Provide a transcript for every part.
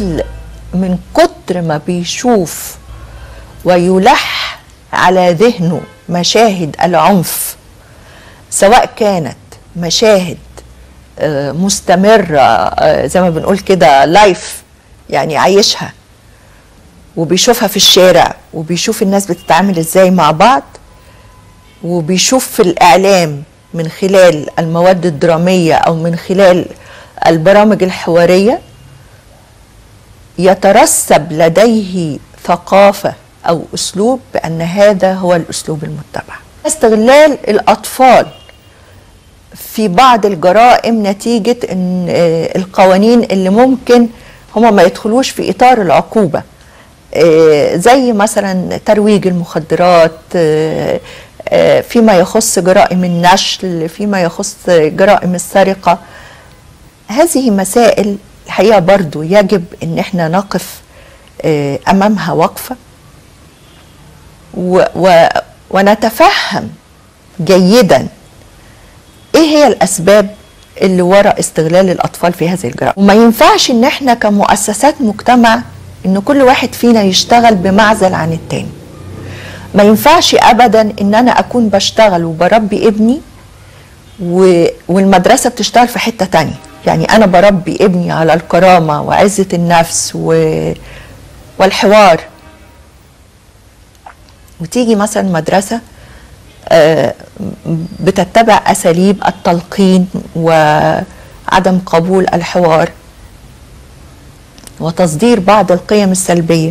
الطفل من كتر ما بيشوف ويلح على ذهنه مشاهد العنف سواء كانت مشاهد آه، مستمرة آه، زي ما بنقول كده لايف يعني عايشها وبيشوفها في الشارع وبيشوف الناس بتتعامل ازاي مع بعض وبيشوف في الإعلام من خلال المواد الدرامية أو من خلال البرامج الحوارية يترسب لديه ثقافة أو أسلوب بأن هذا هو الأسلوب المتبع استغلال الأطفال في بعض الجرائم نتيجة إن آه، القوانين اللي ممكن هما ما يدخلوش في إطار العقوبة آه، زي مثلا ترويج المخدرات آه، آه، فيما يخص جرائم النشل فيما يخص جرائم السرقة هذه مسائل الحقيقة برضو يجب ان احنا نقف آه، امامها وقفة و و ونتفهم جيدا ايه هي الاسباب اللي وراء استغلال الاطفال في هذه الجرائم وما ينفعش ان احنا كمؤسسات مجتمع ان كل واحد فينا يشتغل بمعزل عن التاني ما ينفعش ابدا ان انا اكون بشتغل وبربي ابني و... والمدرسة بتشتغل في حتة تانية يعني أنا بربي ابني على الكرامة وعزة النفس و... والحوار وتيجي مثلا مدرسة آه، بتتبع أساليب التلقين وعدم قبول الحوار وتصدير بعض القيم السلبية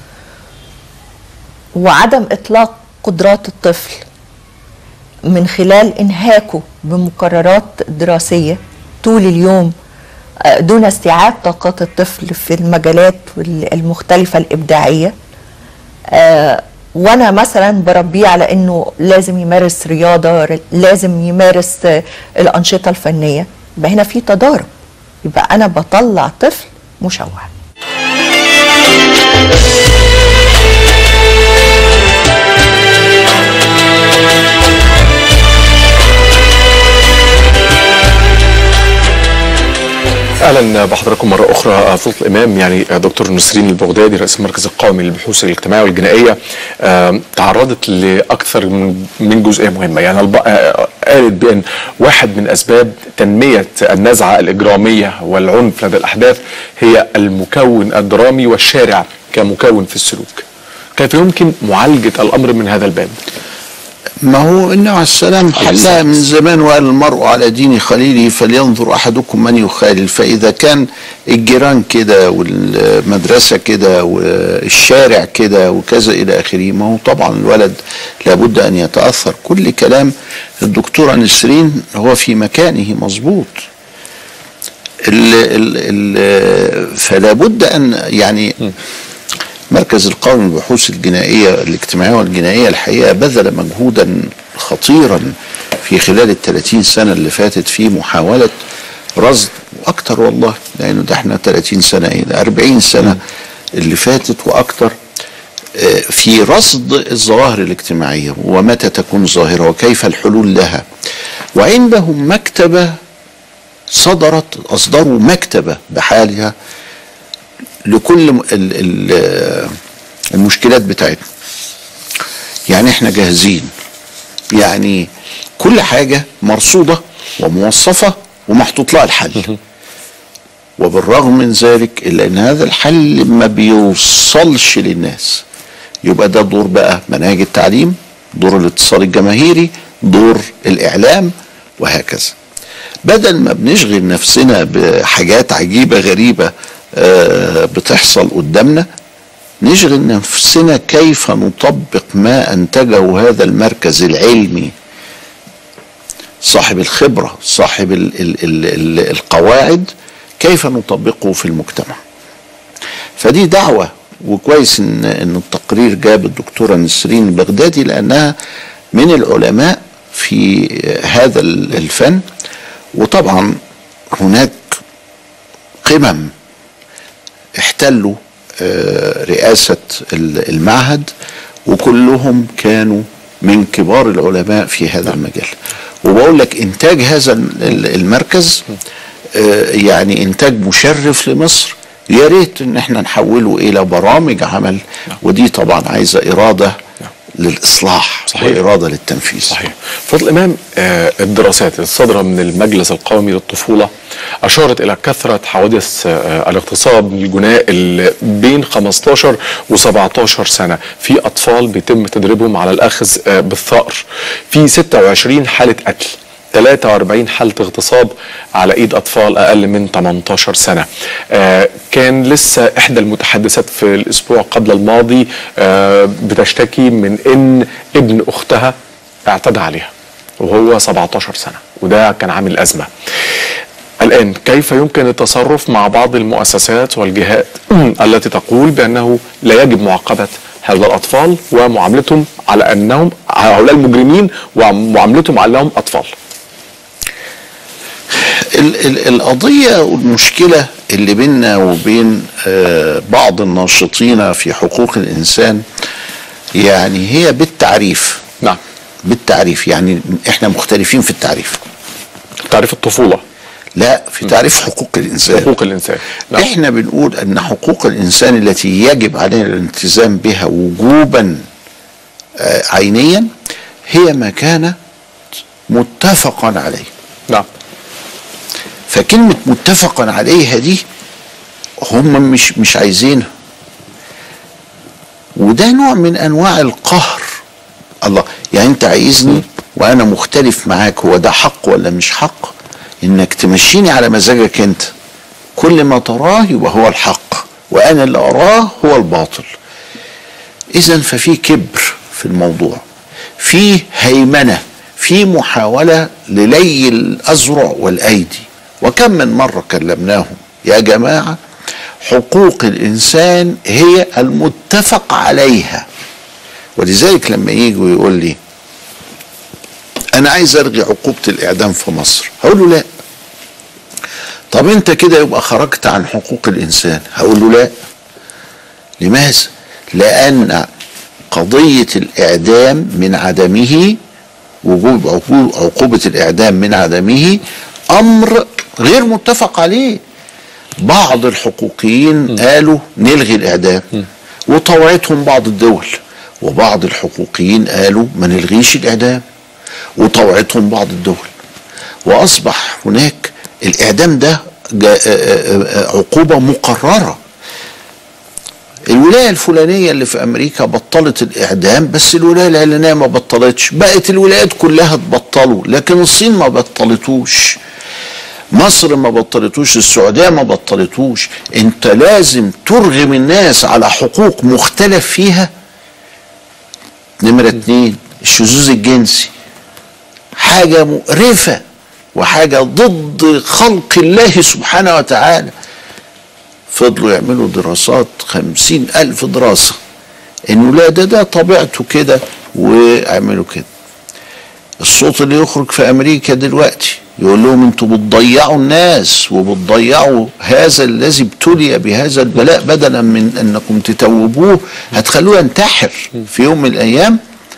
وعدم إطلاق قدرات الطفل من خلال انهاكه بمقررات دراسيه طول اليوم آه، دون استيعاب طاقات الطفل في المجالات المختلفه الابداعيه آه، وانا مثلا بربيه على انه لازم يمارس رياضه لازم يمارس آه، الانشطه الفنيه يبقى هنا في تضارب يبقى انا بطلع طفل مشوه اهلا بحضراتكم مره اخرى فضل الامام يعني دكتور نسرين البغدادي رئيس المركز القومي للبحوث الاجتماعيه والجنائيه آم، تعرضت لاكثر من من جزئيه مهمه يعني الب- آه، قالت بان واحد من اسباب تنميه النزعه الاجراميه والعنف لدى الاحداث هي المكون الدرامي والشارع كمكون في السلوك كيف يمكن معالجه الامر من هذا الباب ما هو النبي عليه السلام حلها من زمان وقال المرء على دين خليله فلينظر احدكم من يخالل فاذا كان الجيران كده والمدرسه كده والشارع كده وكذا الى اخره ما هو طبعا الولد لابد ان يتاثر كل كلام الدكتوره نسرين هو في مكانه مظبوط ال ال ال فلا بد ان يعني مركز القومي للبحوث الجنائية الاجتماعية والجنائية الحقيقة بذل مجهودا خطيرا في خلال ال 30 سنة اللي فاتت في محاولة رصد وأكتر والله لأنه ده احنا 30 سنة إيه ده 40 سنة اللي فاتت وأكتر آه، في رصد الظواهر الاجتماعية ومتى تكون ظاهرة وكيف الحلول لها وعندهم مكتبة صدرت أصدروا مكتبة بحالها لكل م- ال- ال- المشكلات بتاعتنا يعني احنا جاهزين يعني كل حاجة مرصودة وموصفة ومحطوط لها الحل وبالرغم من ذلك إلا أن هذا الحل ما بيوصلش للناس يبقى ده دور بقى مناهج التعليم دور الاتصال الجماهيري دور الإعلام وهكذا بدل ما بنشغل نفسنا بحاجات عجيبة غريبة آه، بتحصل قدامنا نشغل نفسنا كيف نطبق ما أنتجه هذا المركز العلمي صاحب الخبرة صاحب ال ال ال ال القواعد كيف نطبقه في المجتمع فدي دعوة وكويس ان ان التقرير جاب الدكتورة نسرين البغدادي لانها من العلماء في هذا ال- الفن وطبعا هناك قمم احتلوا آه، رئاسة ال- المعهد وكلهم كانوا من كبار العلماء في هذا المجال وبقول لك انتاج هذا ال- ال- المركز آه، يعني انتاج مشرف لمصر يا ريت ان احنا نحوله الى برامج عمل ودي طبعا عايزه اراده للاصلاح صحيح. واراده للتنفيذ صحيح فضل الإمام آه، الدراسات الصادرة من المجلس القومي للطفولة أشارت إلى كثرة حوادث آه، الاغتصاب الجناء اللي بين 15 و 17 سنة في أطفال بيتم تدريبهم على الأخذ آه، بالثأر في 26 حالة قتل 43 حالة اغتصاب على ايد اطفال اقل من 18 سنة آه كان لسه احدى المتحدثات في الاسبوع قبل الماضي آه بتشتكي من ان ابن اختها اعتدى عليها وهو 17 سنة وده كان عامل ازمة الآن كيف يمكن التصرف مع بعض المؤسسات والجهات التي تقول بأنه لا يجب معاقبة هؤلاء الأطفال ومعاملتهم على أنهم هؤلاء المجرمين ومعاملتهم على أنهم أطفال ال- ال- القضية والمشكلة اللي بيننا وبين آه، بعض الناشطين في حقوق الإنسان يعني هي بالتعريف نعم بالتعريف يعني احنا مختلفين في التعريف تعريف الطفولة لا في تعريف حقوق الإنسان حقوق الإنسان نعم. احنا بنقول ان حقوق الانسان التي يجب علينا الالتزام بها وجوبا آه، عينيا هي ما كان متفقا عليه نعم فكلمة متفقا عليها دي هم مش مش عايزينها وده نوع من انواع القهر الله يعني انت عايزني وانا مختلف معاك هو ده حق ولا مش حق انك تمشيني على مزاجك انت كل ما تراه يبقى هو الحق وانا اللي اراه هو الباطل اذا ففي كبر في الموضوع في هيمنه في محاوله للي الازرع والايدي وكم من مره كلمناهم يا جماعه حقوق الانسان هي المتفق عليها ولذلك لما يجي ويقول لي انا عايز الغي عقوبه الاعدام في مصر هقول له لا طب انت كده يبقى خرجت عن حقوق الانسان هقول له لا لماذا لان قضيه الاعدام من عدمه وجوب عقو- عقوبه الاعدام من عدمه امر غير متفق عليه بعض الحقوقيين قالوا نلغي الاعدام وطوعتهم بعض الدول وبعض الحقوقيين قالوا ما نلغيش الاعدام وطوعتهم بعض الدول واصبح هناك الاعدام ده جا- آه، آه، آه، عقوبه مقرره الولايه الفلانيه اللي في امريكا بطلت الاعدام بس الولايه العلانيه ما بطلتش بقت الولايات كلها تبطلوا لكن الصين ما بطلتوش مصر ما بطلتوش السعوديه ما بطلتوش انت لازم ترغم الناس على حقوق مختلف فيها نمره اتنين الشذوذ الجنسي حاجة مقرفة وحاجة ضد خلق الله سبحانه وتعالى فضلوا يعملوا دراسات خمسين ألف دراسة إنه لا ده ده طبيعته كده ويعملوا كده الصوت اللي يخرج في أمريكا دلوقتي يقول لهم انتوا بتضيعوا الناس وبتضيعوا هذا الذي ابتلي بهذا البلاء بدلا من انكم تتوبوه هتخلوه ينتحر في يوم من الايام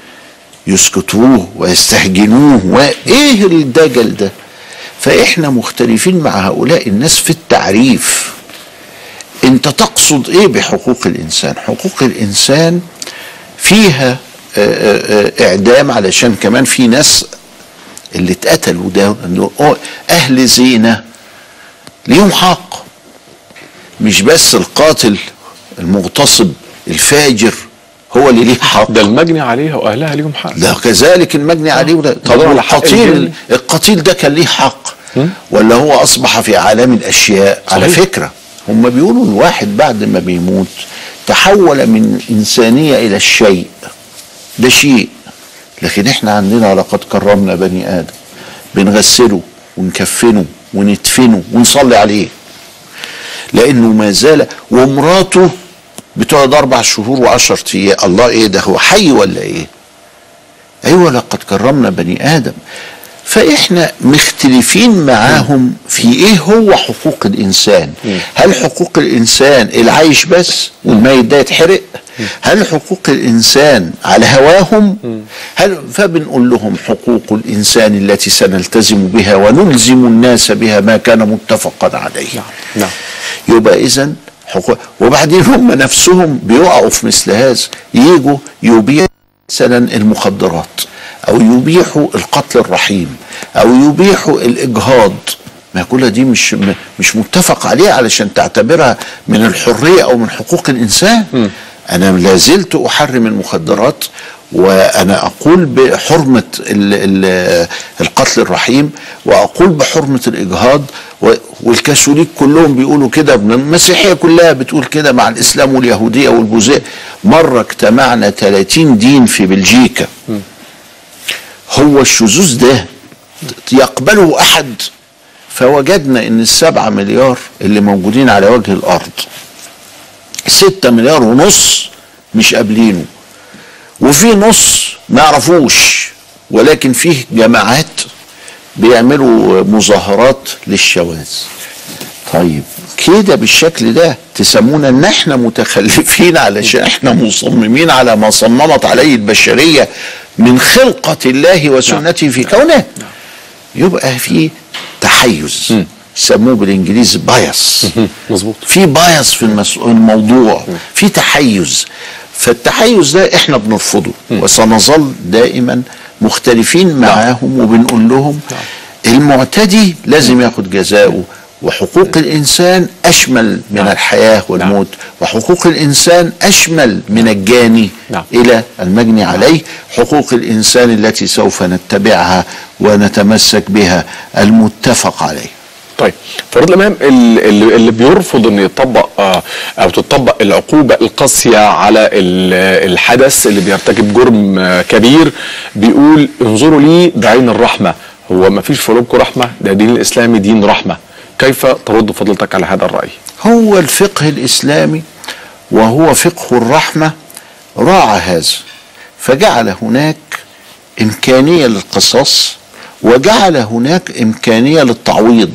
يسكتوه ويستهجنوه وايه الدجل ده فاحنا مختلفين مع هؤلاء الناس في التعريف انت تقصد ايه بحقوق الانسان حقوق الانسان فيها آه، آه، آه، اعدام علشان كمان في ناس اللي اتقتلوا ده إنه اهل زينه ليهم حق مش بس القاتل المغتصب الفاجر هو اللي ليه حق ده المجني عليها واهلها ليهم حق لا كذلك المجني عليه ولا طب يدور على حق القتيل الجاني. القتيل ده كان ليه حق ولا هو اصبح في عالم الاشياء على صحيح. فكره هم بيقولوا الواحد بعد ما بيموت تحول من انسانيه الى الشيء ده شيء لكن احنا عندنا لقد كرمنا بني ادم بنغسله ونكفنه وندفنه ونصلي عليه لانه ما زال ومراته بتقعد اربع شهور وعشر ايام الله ايه ده هو حي ولا ايه ايوه لقد كرمنا بني ادم فاحنا مختلفين معاهم في ايه هو حقوق الانسان هل حقوق الانسان العيش بس والميت ده يتحرق هل حقوق الانسان على هواهم هل فبنقول لهم حقوق الانسان التي سنلتزم بها ونلزم الناس بها ما كان متفقا عليه نعم يبقى اذا حقوق وبعدين هم نفسهم بيقعوا في مثل هذا يجوا يبيعوا مثلا المخدرات او يبيحوا القتل الرحيم او يبيحوا الاجهاض ما كل دي مش م- مش متفق عليها علشان تعتبرها من الحريه او من حقوق الانسان انا لا زلت احرم المخدرات وانا اقول بحرمه ال ال القتل الرحيم واقول بحرمه الاجهاض و- والكاثوليك كلهم بيقولوا كده المسيحيه كلها بتقول كده مع الاسلام واليهوديه والبوذيه مره اجتمعنا 30 دين في بلجيكا هو الشذوذ ده يقبله احد فوجدنا ان السبعة مليار اللي موجودين على وجه الارض ستة مليار ونص مش قابلينه وفي نص ما يعرفوش ولكن فيه جماعات بيعملوا مظاهرات للشواذ طيب كده بالشكل ده تسمونا ان احنا متخلفين علشان احنا مصممين على ما صممت عليه البشريه من خلقه الله وسنته في كونه يبقى في تحيز يسموه بالانجليزي بايس مظبوط في بايس في المس- الموضوع في تحيز فالتحيز ده احنا بنرفضه وسنظل دائما مختلفين معاهم وبنقول لهم المعتدي لازم ياخد جزاؤه وحقوق الانسان اشمل من الحياه والموت وحقوق الانسان اشمل من الجاني نعم. الى المجني عليه حقوق الانسان التي سوف نتبعها ونتمسك بها المتفق عليه طيب فرد الامام ال- اللي, اللي بيرفض ان يطبق آه، او تطبق العقوبه القاسيه على ال- الحدث اللي بيرتكب جرم آه، كبير بيقول انظروا لي بعين الرحمه هو ما فيش في قلوبكم رحمه ده دين الاسلامي دين رحمه كيف ترد فضيلتك على هذا الراي هو الفقه الاسلامي وهو فقه الرحمه راعى هذا فجعل هناك امكانيه للقصاص وجعل هناك امكانيه للتعويض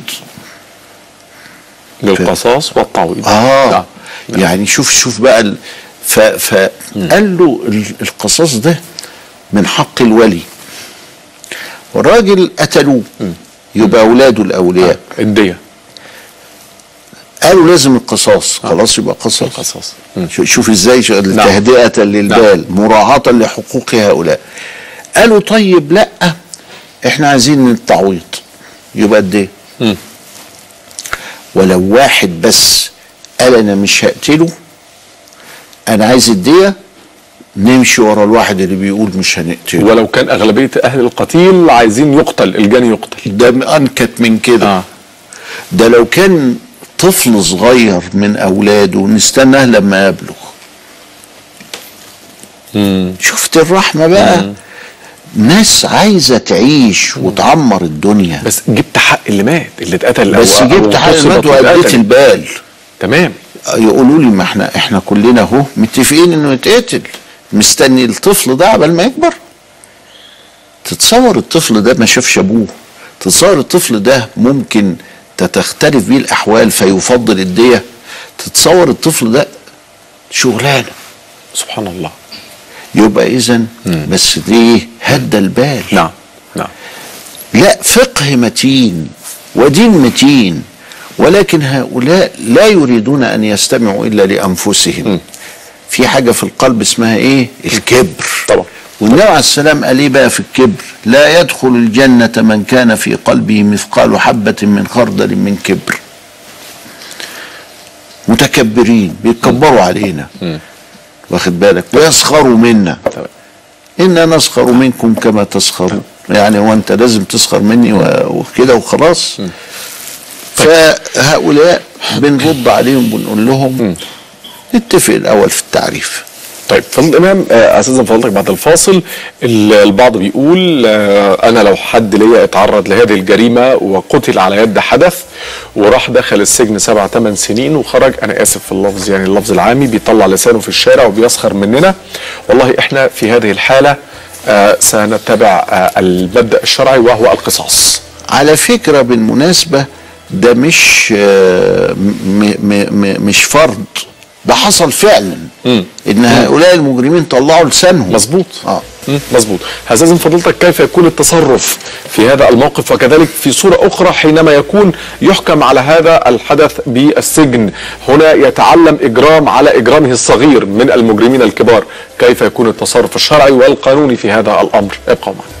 للقصاص والتعويض اه نعم. يعني شوف شوف بقى ال- ف فقال له ال- القصاص ده من حق الولي والراجل قتلوه يبقى اولاده الاولياء الديه قالوا لازم القصاص خلاص يبقى قصاص القصاص مم. شو- شوف ازاي شو- تهدئة للبال مراعاة لحقوق هؤلاء قالوا طيب لا احنا عايزين التعويض يبقى قد ايه مم. ولو واحد بس قال انا مش هقتله انا عايز الدية نمشي ورا الواحد اللي بيقول مش هنقتله ولو كان اغلبيه اهل القتيل عايزين يقتل الجاني يقتل ده انكت من كده اه ده لو كان طفل صغير من اولاده نستناه لما يبلغ شفت الرحمه بقى ناس عايزه تعيش وتعمر الدنيا بس جبت حق اللي مات اللي اتقتل بس أو- أو جبت حق قصدت المات واديت واتقتل. البال تمام يقولوا لي ما احنا احنا كلنا اهو متفقين انه يتقتل مستني الطفل ده عبال ما يكبر تتصور الطفل ده ما شافش ابوه تتصور الطفل ده ممكن تختلف بيه الاحوال فيفضل الدية تتصور الطفل ده شغلانه سبحان الله يبقى اذا بس دي هدى البال نعم نعم لا فقه متين ودين متين ولكن هؤلاء لا يريدون ان يستمعوا الا لانفسهم في حاجه في القلب اسمها ايه الكبر طبعا. والنبي عليه السلام قال ايه بقى في الكبر لا يدخل الجنه من كان في قلبه مثقال حبه من خردل من كبر متكبرين بيتكبروا علينا واخد بالك ويسخروا منا تمام. إنا نسخر منكم كما تسخرون يعني هو أنت لازم تسخر مني و- وكده وخلاص فهؤلاء بنرد عليهم بنقول لهم نتفق الأول في التعريف طيب فضل الامام آه، اساسا فضلتك بعد الفاصل ال- البعض بيقول آه، انا لو حد ليا اتعرض لهذه الجريمه وقتل على يد حدث وراح دخل السجن سبع ثمان سنين وخرج انا اسف في اللفظ يعني اللفظ العامي بيطلع لسانه في الشارع وبيسخر مننا والله احنا في هذه الحاله آه، سنتبع آه، المبدا الشرعي وهو القصاص على فكرة بالمناسبة ده مش آه، م م م مش فرض ده حصل فعلا ان هؤلاء المجرمين طلعوا لسانهم مظبوط اه مم، مظبوط هستاذن فضيلتك كيف يكون التصرف في هذا الموقف وكذلك في صورة أخرى حينما يكون يحكم على هذا الحدث بالسجن هنا يتعلم إجرام على إجرامه الصغير من المجرمين الكبار كيف يكون التصرف الشرعي والقانوني في هذا الأمر ابقوا معنا